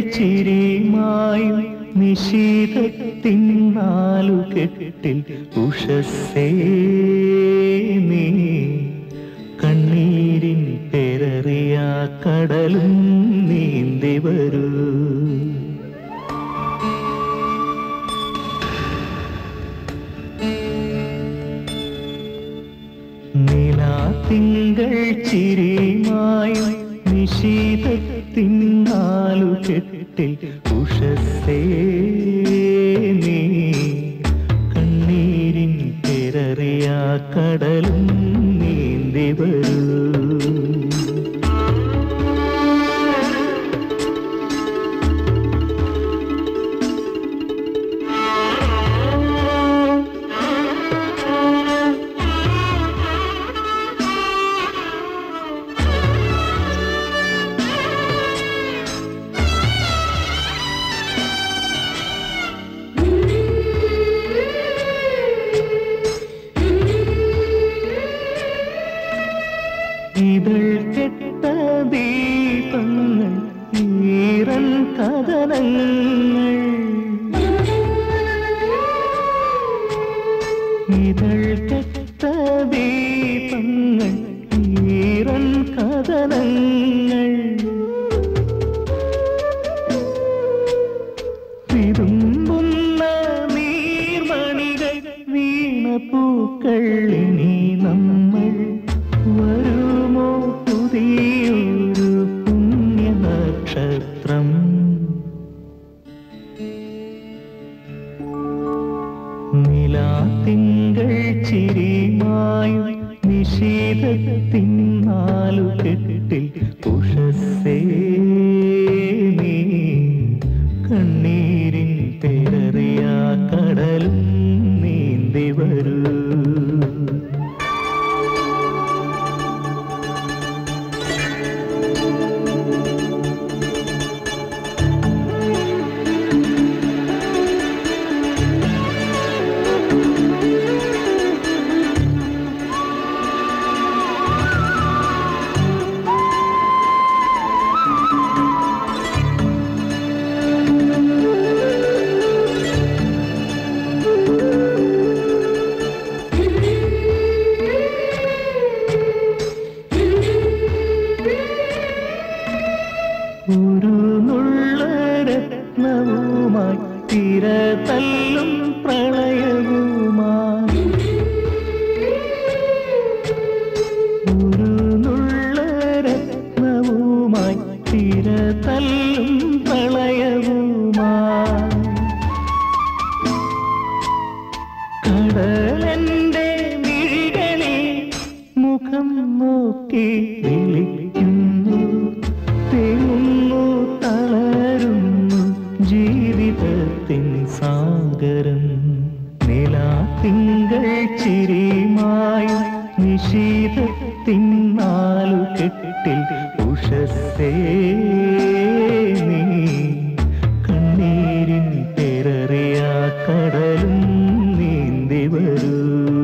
ചിരിമായും നിശീതത്തിൻ നാലുകെട്ടിൽ ഉഷസ്സേ നീ കണ്ണീരിൻ പെരറിയ കടലും നീന്തി വരൂ നിലാത്തിങ്കൾ ചിരിമായും നിശീതത്തിൻ നാലുകെട്ടിൽ ഉഷസ്സേ നീ കണ്ണീരിൻ പെരറിയ കടലും നീന്തി വരൂ ഇതൾ കെട്ട ദീപങ്ങൾ ഈറൻ കഥനങ്ങൾ ഇതൾ കെട്ട ദീപങ്ങൾ ഈറൻ കഥനങ്ങൾ വിതുമ്പുന്ന നീർമണികൾ വീണപ്പൂക്കൾ ഇനി നമ്മൾ വരുമോ പുതിയൊരു പുണ്യ നക്ഷത്രം നിലാത്തിങ്കൾ ചിരിമായും നിശീതത്തിൻ നാലുകെട്ടിൽ ഉഷസ്സേ നീ കണ്ണീരിൻ പേരറിയ കടലും നീന്തി വരൂ ഒരു നുള്ളരത്നവുമായി തിര തല്ലും പ്രളയവുമായി ഒരു നുള്ളരത്നവുമായി തിര തല്ലും പ്രളയവുമായി കടലന്റെ മിഴികളിൽ മുഖം നോക്കി വിളിക്കുന്നു തെങ്ങുന്നു തളരുന്നു ജീവിതത്തിൻ സാഗരം നിലാത്തിങ്കൾ ചിരിമായും നിശീതത്തിൻ നാലുകെട്ടിൽ ഉഷസ്സേ നീ കണ്ണീരിൻ പെരറിയ കടലും നീന്തി വരൂ